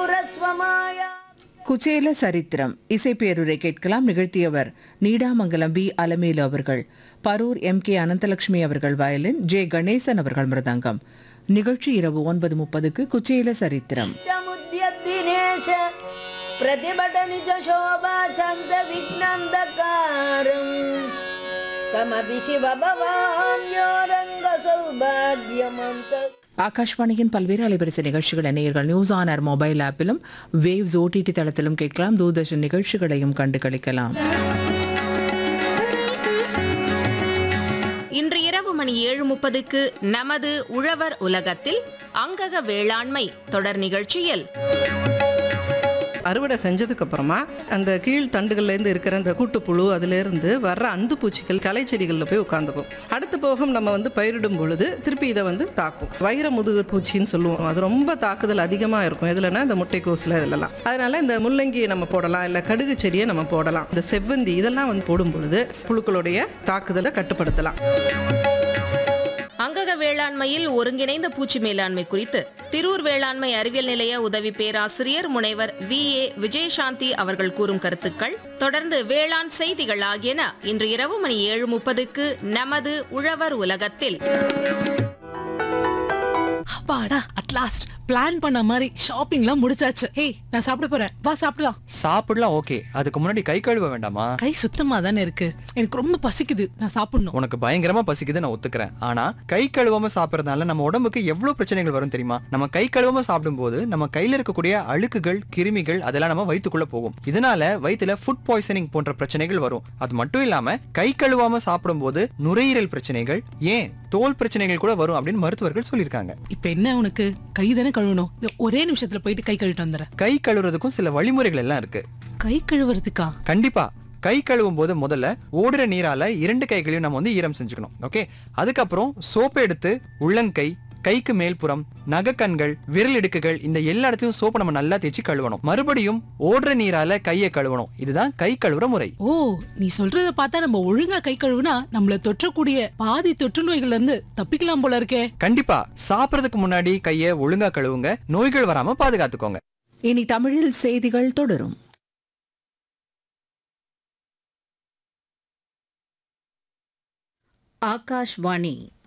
दूरस्वमाया குச்சேல சரித்திரம் இசைப்பேருரை கேட்கலாம் நிகழ்த்தியவர் நீடாமங்கலம் வி அலமேலு அவர்கள் பரூர் எம் கே அனந்தலட்சுமி அவர்கள் வயலின் ஜே கணேசன் அவர்கள் மிருதங்கம் நிகழ்ச்சி இரவு ஒன்பது முப்பதுக்கு குச்சேல சரித்திரம் मुद्यद्दिनेश प्रतिभट निज शोभा छन्द विघ्नन्धकारम् तमपि शिव भवान् यो रङ्ग सौभाग्यमन्त ஆகாஷ்வாணியின் பல்வேறு அலைவரிசை நிகழ்ச்சிகளை நேயர்கள் news honour mobile ஆப்பிலும் waves OTT தளத்திலும் கேட்கலாம் தூர்தர்ஷன் நிகழ்ச்சிகளையும் கண்டு களிக்கலாம் இன்று இரவு மணி ஏழு முப்பதுக்கு நமது உழவர் உலகத்தில் அங்கக வேளாண்மை தொடர் நிகழ்ச்சியில் அறுவடை செஞ்சதுக்கு அப்புறமா அந்த கீழ் தண்டுகள்ல இருந்து இருக்கிற அந்த கூட்டுப்புழு அதுல இருந்து வர்ற அந்து பூச்சிகள் களை செடிகளில் போய் உட்காந்துக்கும் அடுத்த போகம் நம்ம வந்து பயிரிடும் பொழுது திருப்பி இதை வந்து தாக்கும் வைர முதுகு பூச்சின்னு சொல்லுவோம் அது ரொம்ப தாக்குதல் அதிகமாக இருக்கும் எதுலன்னா இந்த முட்டைக்கோசில் இதுலலாம் அதனால இந்த முள்ளங்கியை நம்ம போடலாம் இல்லை கடுகு செடியை நம்ம போடலாம் இந்த செவ்வந்தி இதெல்லாம் வந்து போடும் பொழுது புழுக்களுடைய தாக்குதலை கட்டுப்படுத்தலாம் அங்கக வேளாண்மையில் ஒருங்கிணைந்த பூச்சி மேலாண்மை குறித்து திரூர் வேளாண்மை அறிவியல் நிலைய உதவி பேராசிரியர் முனைவர் வி ஏ விஜயசாந்தி அவர்கள் கூறும் கருத்துக்கள் தொடர்ந்து வேளாண் செய்திகள் ஆகியன இன்று இரவு மணி ஏழு முப்பதுக்கு நமது உழவர் உலகத்தில் அப்பாடா அட்லாஸ்ட் பிளான் பண்ண மாதிரி ஷாப்பிங்லாம் முடிச்சாச்சு ஏய் நான் சாப்பிட போறேன் வா சாப்பிடலாம் சாப்பிடலாம் ஓகே அதுக்கு முன்னாடி கை கழுவ வேண்டாமா கை சுத்தமா தானே இருக்கு எனக்கு ரொம்ப பசிக்குது நான் சாப்பிடணும் உனக்கு பயங்கரமா பசிக்குது நான் ஒத்துக்கிறேன் ஆனா கை கழுவாம சாப்பிடறதுனால நம்ம உடம்புக்கு எவ்வளவு பிரச்சனைகள் வரும் தெரியுமா நம்ம கை கழுவாம சாப்பிடும்போது நம்ம கையில இருக்கக்கூடிய அழுக்குகள் கிருமிகள் அதெல்லாம் நம்ம வயித்துக்குள்ள போகும் இதனால வயித்துல ஃபுட் பாய்சனிங் போன்ற பிரச்சனைகள் வரும் அது மட்டும் இல்லாம கை கழுவாம சாப்பிடும்போது நுரையீரல் பிரச்சனைகள் ஏன் தோல் பிரச்சனைகள் கூட வரும் அப்படின்னு மருத்துவர்கள் சொல்லியிருக்காங்க இப்ப என்ன உனக்கு கை தானே கழுவணும் இந்த ஒரே நிமிஷத்துல போயிட்டு கை கழுவிட்டு வந்துடுறேன் கை கழுவுறதுக்கும் சில வழிமுறைகள் எல்லாம் இருக்கு கை கழுவுறதுக்கா கண்டிப்பா கை கழுவும் போது முதல்ல ஓடுற நீரால இரண்டு கைகளையும் நம்ம வந்து ஈரம் செஞ்சுக்கணும் ஓகே அதுக்கப்புறம் சோப்பு எடுத்து உள்ளங்கை கைக்கு மேல்புறம் நகக்கண்கள் விரல் இடுக்குகள் இந்த எல்லா இடத்தையும் சோப்பு நம்ம நல்லா தேய்ச்சி கழுவணும் மறுபடியும் ஓடுற நீரால கையை கழுவணும் இதுதான் கை கழுவுற முறை ஓ நீ சொல்றத பார்த்தா நம்ம ஒழுங்கா கை கழுவுனா நம்மள தொற்றக்கூடிய பாதி தொற்று நோய்கள்ல இருந்து தப்பிக்கலாம் போல இருக்கே கண்டிப்பா சாப்பிடறதுக்கு முன்னாடி கையை ஒழுங்கா கழுவுங்க நோய்கள் வராம பாதுகாத்துக்கோங்க இனி தமிழில் செய்திகள் தொடரும் ஆகாஷ்வாணி